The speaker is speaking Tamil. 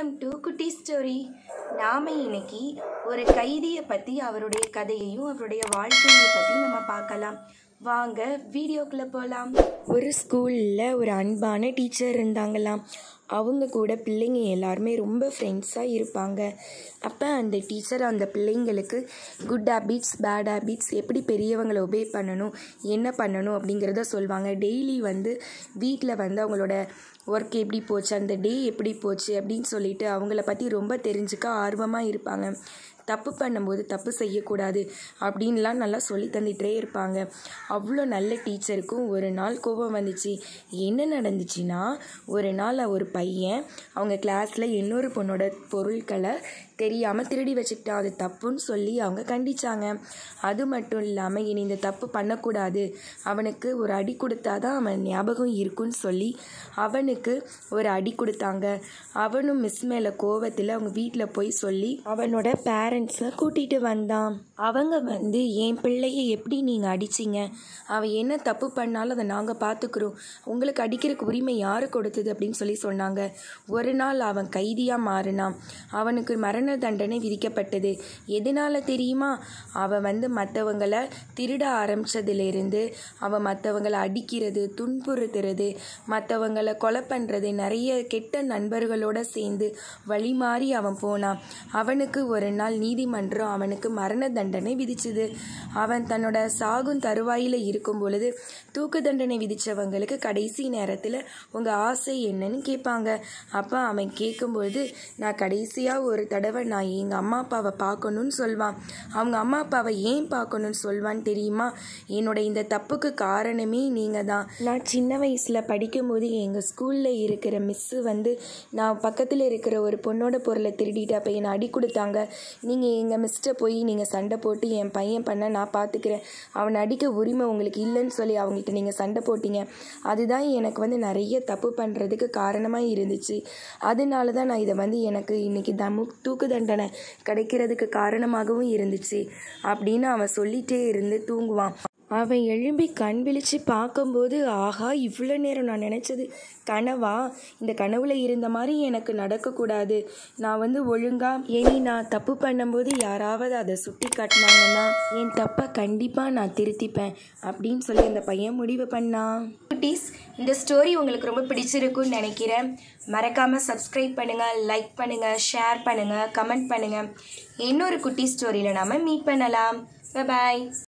வெல்கம் டு குட்டி ஸ்டோரி நாம் இன்னைக்கு ஒரு கைதியை பற்றி அவருடைய கதையையும் அவருடைய வாழ்க்கையை பற்றி நம்ம பார்க்கலாம் வாங்க வீடியோக்குள்ளே போகலாம் ஒரு ஸ்கூலில் ஒரு அன்பான டீச்சர் இருந்தாங்களாம் அவங்க கூட பிள்ளைங்க எல்லாருமே ரொம்ப ஃப்ரெண்ட்ஸாக இருப்பாங்க அப்போ அந்த டீச்சர் அந்த பிள்ளைங்களுக்கு குட் ஹேபிட்ஸ் பேட் ஹேபிட்ஸ் எப்படி பெரியவங்களை ஒபே பண்ணணும் என்ன பண்ணணும் அப்படிங்கிறத சொல்லுவாங்க டெய்லி வந்து வீட்டில் வந்து அவங்களோட ஒர்க் எப்படி போச்சு அந்த டே எப்படி போச்சு அப்படின்னு சொல்லிட்டு அவங்கள பற்றி ரொம்ப தெரிஞ்சுக்க ஆர்வமாக இருப்பாங்க தப்பு பண்ணும்போது தப்பு செய்யக்கூடாது அப்படின்லாம் நல்லா சொல்லி தந்துகிட்டே இருப்பாங்க அவ்வளோ நல்ல டீச்சருக்கும் ஒரு நாள் கோபம் வந்துச்சு என்ன நடந்துச்சுன்னா ஒரு நாள் ஒரு பையன் அவங்க கிளாஸில் இன்னொரு பொண்ணோட பொருட்களை தெரியாமல் திருடி வச்சுக்கிட்டான் அது தப்புன்னு சொல்லி அவங்க கண்டிச்சாங்க அது மட்டும் இல்லாமல் இனி இந்த தப்பு பண்ணக்கூடாது அவனுக்கு ஒரு அடி கொடுத்தா தான் அவன் ஞாபகம் இருக்குன்னு சொல்லி அவனுக்கு ஒரு அடி கொடுத்தாங்க அவனும் மிஸ் மேலே கோவத்தில் அவங்க வீட்டில் போய் சொல்லி அவனோட பேரண்ட்ஸை கூட்டிகிட்டு வந்தான் அவங்க வந்து என் பிள்ளையை எப்படி நீங்கள் அடிச்சிங்க அவன் என்ன தப்பு பண்ணாலும் அதை நாங்கள் பார்த்துக்குறோம் உங்களுக்கு அடிக்கிறதுக்கு உரிமை யார் கொடுத்தது அப்படின்னு சொல்லி சொன்னாங்க ஒரு நாள் அவன் கைதியாக மாறினான் அவனுக்கு மரண தண்டனை விதிக்கப்பட்டது எதனால தெரியுமா அவன் வந்து மற்றவங்களை திருட ஆரம்பித்ததுலேருந்து அவன் மற்றவங்களை அடிக்கிறது துன்புறுத்துறது மற்றவங்களை கொலை பண்ணுறது நிறைய கெட்ட நண்பர்களோட சேர்ந்து வழி மாறி அவன் போனான் அவனுக்கு ஒரு நாள் நீதிமன்றம் அவனுக்கு மரண தண்டனை விதிச்சுது அவன் தன்னோட சாகும் தருவாயில் இருக்கும் பொழுது தூக்கு தண்டனை விதித்தவங்களுக்கு கடைசி நேரத்தில் உங்கள் ஆசை என்னன்னு கேட்பாங்க அப்போ அவன் கேட்கும்பொழுது நான் கடைசியாக ஒரு தடவை நான் எங்கள் அம்மா அப்பாவை பார்க்கணுன்னு சொல்வான் அவங்க அம்மா அப்பாவை ஏன் பார்க்கணுன்னு சொல்வான்னு தெரியுமா என்னோட இந்த தப்புக்கு காரணமே நீங்கள் தான் நான் சின்ன வயசில் படிக்கும்போது எங்கள் ஸ்கூலில் இருக்கிற மிஸ்ஸு வந்து நான் பக்கத்தில் இருக்கிற ஒரு பொண்ணோட பொருளை திருடிட்டு அப்போ என்னை அடி கொடுத்தாங்க நீங்கள் எங்கள் மிஸ்ட்டை போய் நீங்கள் சண்டை போட்டு என் பையன் பண்ண நான் பார்த்துக்கிறேன் அவனை அடிக்க உரிமை உங்களுக்கு இல்லைன்னு சொல்லி அவங்கள்ட்ட நீங்கள் சண்டை போட்டீங்க அதுதான் எனக்கு வந்து நிறைய தப்பு பண்ணுறதுக்கு காரணமாக இருந்துச்சு அதனால தான் நான் இதை வந்து எனக்கு இன்னைக்கு தமு தூக்கு தண்டனை கிடைக்கிறதுக்கு காரணமாகவும் இருந்துச்சு அப்படின்னு அவன் சொல்லிகிட்டே இருந்து தூங்குவான் அவன் எழும்பி கண் விழிச்சு பார்க்கும்போது ஆஹா இவ்வளோ நேரம் நான் நினச்சது கனவா இந்த கனவுல இருந்த மாதிரி எனக்கு நடக்கக்கூடாது நான் வந்து ஒழுங்காக இனி நான் தப்பு பண்ணும்போது யாராவது அதை சுட்டி காட்டினாங்கன்னா என் தப்பை கண்டிப்பாக நான் திருத்திப்பேன் அப்படின்னு சொல்லி அந்த பையன் முடிவு பண்ணான் குட்டீஸ் இந்த ஸ்டோரி உங்களுக்கு ரொம்ப பிடிச்சிருக்குன்னு நினைக்கிறேன் மறக்காமல் சப்ஸ்கிரைப் பண்ணுங்கள் லைக் பண்ணுங்கள் ஷேர் பண்ணுங்கள் கமெண்ட் பண்ணுங்கள் இன்னொரு குட்டி ஸ்டோரியில் நாம் மீட் பண்ணலாம் பாய்